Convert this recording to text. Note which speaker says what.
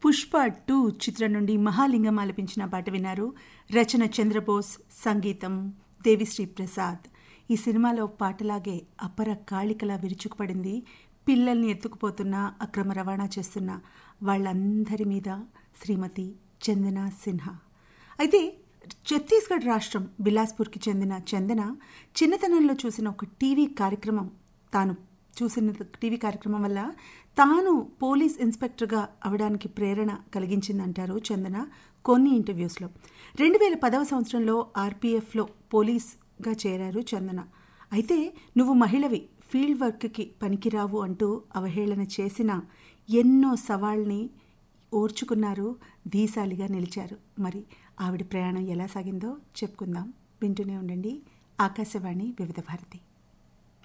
Speaker 1: Pushpa two చిత్రం నుండి మహాలింగం ఆలపించిన పాట విన్నారు రచన చంద్రబోస్ సంగీతం దేవిశ్రీ ప్రసాద్ ఈ సినిమాలో పాటలాగే అపర కాళికలా విరుచుకుపడింది పిల్లల్ని ఎత్తుకుపోతున్న అక్రమ రవాణా చేస్తున్న వాళ్ళందరి మీద శ్రీమతి చందన సిన్హా అయితే ఛత్తీస్గఢ్ రాష్ట్రం బిలాస్పూర్కి చెందిన చందన చిన్నతనంలో చూసిన ఒక టీవీ కార్యక్రమం తాను చూసిన టీవీ కార్యక్రమం వల్ల తాను పోలీస్ ఇన్స్పెక్టర్గా అవడానికి ప్రేరణ కలిగించిందంటారు చందన కొన్ని ఇంటర్వ్యూస్లో రెండు వేల పదవ సంవత్సరంలో ఆర్పీఎఫ్లో పోలీస్గా చేరారు చందన అయితే నువ్వు మహిళవి ఫీల్డ్ వర్క్కి పనికిరావు అంటూ అవహేళన చేసిన ఎన్నో సవాళ్ళని ఓర్చుకున్నారు ధీశాలిగా నిలిచారు మరి ఆవిడ ప్రయాణం ఎలా సాగిందో చెప్పుకుందాం వింటూనే ఉండండి ఆకాశవాణి వివిధ భారతి